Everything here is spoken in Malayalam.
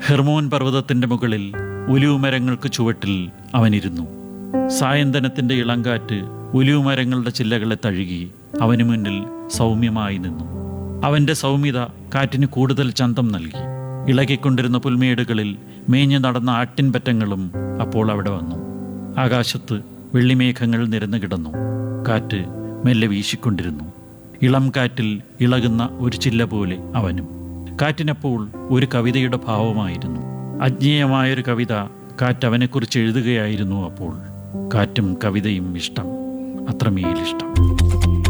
ഹെർമോൻ പർവ്വതത്തിൻ്റെ മുകളിൽ ഒലിവുമരങ്ങൾക്ക് ചുവട്ടിൽ അവനിരുന്നു സായന്തനത്തിൻ്റെ ഇളങ്കാറ്റ് ഒലിവുമരങ്ങളുടെ ചില്ലകളെ തഴുകി അവന് മുന്നിൽ സൗമ്യമായി നിന്നു അവൻ്റെ സൗമ്യത കാറ്റിന് കൂടുതൽ ചന്തം നൽകി ഇളകിക്കൊണ്ടിരുന്ന പുൽമേടുകളിൽ മേഞ്ഞു നടന്ന ആട്ടിൻപറ്റങ്ങളും അപ്പോൾ അവിടെ വന്നു ആകാശത്ത് വെള്ളിമേഘങ്ങൾ നിരന്നു കിടന്നു കാറ്റ് മെല്ലെ വീശിക്കൊണ്ടിരുന്നു ഇളം കാറ്റിൽ ഇളകുന്ന ഒരു ചില്ല പോലെ അവനും കാറ്റിനപ്പോൾ ഒരു കവിതയുടെ ഭാവമായിരുന്നു അജ്ഞേയമായൊരു കവിത കാറ്റ് അവനെക്കുറിച്ച് എഴുതുകയായിരുന്നു അപ്പോൾ കാറ്റും കവിതയും ഇഷ്ടം അത്രമേൽ ഇഷ്ടം